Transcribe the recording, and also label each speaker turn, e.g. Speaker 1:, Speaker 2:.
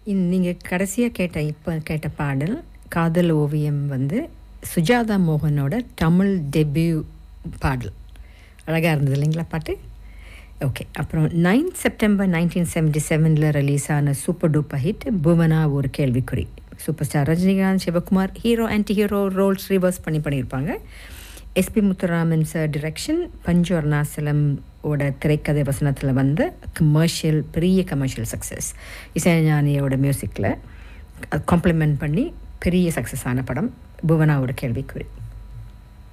Speaker 1: நீங்கள் கடைசியாக கேட்ட இப்போ கேட்ட பாடல் காதல் ஓவியம் வந்து சுஜாதா மோகனோட தமிழ் டெபியூ பாடல் அழகாக இருந்தது இல்லைங்களா பாட்டு ஓகே அப்புறம் நைன் செப்டம்பர் நைன்டீன் செவன்டி செவனில் ரிலீஸ் ஆன சூப்பர் டூப்பர் ஹிட் புவனா ஒரு கேள்விக்குறி super star Rajinikanth Sivakumar hero anti hero roles reverse பண்ணி பண்ணியிருப்பாங்க எஸ்பி முத்துராமன் சார் டிரெக்ஷன் பஞ்சு அருணாசலம் ஓட திரைக்கதை வசனத்தில் வந்த கமர்ஷியல் பெரிய கமர்ஷியல் சக்ஸஸ் இசைஞானியோட மியூசிக்கில் காம்ப்ளிமெண்ட் பண்ணி பெரிய சக்ஸஸ் ஆன படம் புவனாவோட கேள்விக்குறி